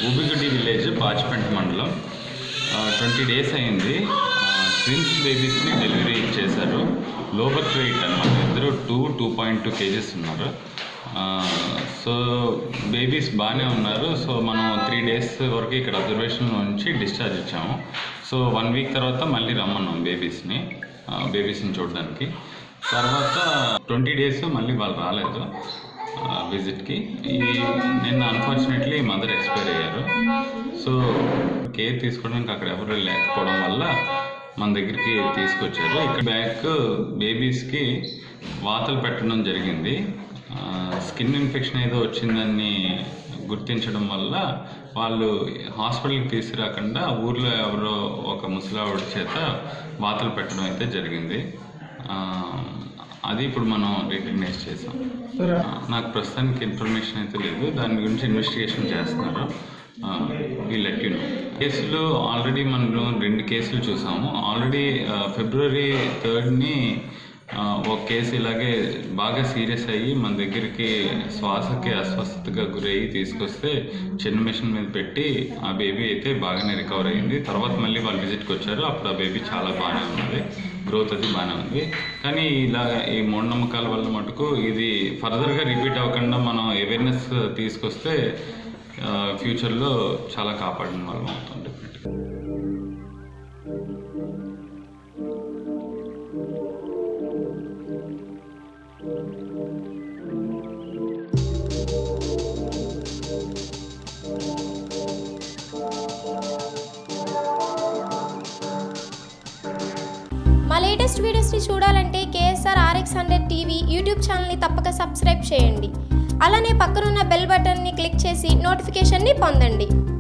ఊబిగడ్డి village Bachipenta మండలం twenty days అయింది twins బేబీస్ని డెలివరీ చేశారు లో బర్త్ వెయిట్ అనమాట ఇద్దరు two two point two kgs ఉన్నారు సో బేబీస్ బాగానే ఉన్నారు సో మనం త్రీ డేస్ వరకు ఇక్కడ అబ్జర్వేషన్ నుంచి డిశ్చార్జ్ ఇచ్చాము సో వన్ వీక్ తర్వాత మళ్ళీ రమ్మన్నాం బేబీస్ని బేబీస్ని చూడడానికి తర్వాత ట్వంటీ డేస్ మళ్ళీ వాళ్ళు రాలేదు విజిట్కి ఈ నిన్న అన్ఫార్చునేట్లీ మదర్ ఎక్స్పైర్ అయ్యారు సో కేర్ తీసుకోవడానికి అక్కడ ఎవరు లేకపోవడం వల్ల మన దగ్గరికి తీసుకొచ్చారు ఇక్కడ బ్యాక్ బేబీస్కి వాతలు పెట్టడం జరిగింది స్కిన్ ఇన్ఫెక్షన్ ఏదో వచ్చిందని గుర్తించడం వల్ల వాళ్ళు హాస్పిటల్కి తీసుకురాకుండా ఊర్లో ఎవరో ఒక ముసలావిడ చేత వాతలు పెట్టడం అయితే జరిగింది ఆ, అది ఇప్పుడు మనం రికగ్నైజ్ చేసాం ఆ, నాకు ప్రస్తుతానికి ఇన్ఫర్మేషన్ అయితే లేదు దాని గురించి ఇన్వెస్టిగేషన్ చేస్తున్నారు లెట్ యూ నో కేసులు ఆల్రెడీ మనం రెండు కేసులు చూసాము ఆల్రెడీ ఫిబ్రవరి థర్డ్ని ఒక కేసు ఇలాగే బాగా సీరియస్ అయ్యి మన దగ్గరికి శ్వాసకి అస్వస్థతగా గురయ్యి తీసుకొస్తే చిన్న మిషన్ మీద పెట్టి ఆ బేబీ అయితే బాగానే రికవర్ అయింది తర్వాత మళ్ళీ వాళ్ళు విజిట్కి వచ్చారు అప్పుడు ఆ బేబీ చాలా బాగానే ఉన్నది గ్రోత్ అది బాగానే ఉంది కానీ ఇలా ఈ మూఢనమ్మకాల వల్ల మటుకు ఇది ఫర్దర్గా రిపీట్ అవ్వకుండా మనం అవేర్నెస్ తీసుకొస్తే ఫ్యూచర్లో చాలా కాపాడిన వాళ్ళం అవుతాం డెఫినెట్గా మా లేటెస్ట్ వీడియోస్ని చూడాలంటే KSR RX hundred TV YouTube ఛానల్ని తప్పక సబ్స్క్రైబ్ చేయండి అలానే పక్కనున్న బెల్ బటన్ని క్లిక్ చేసి నోటిఫికేషన్ని పొందండి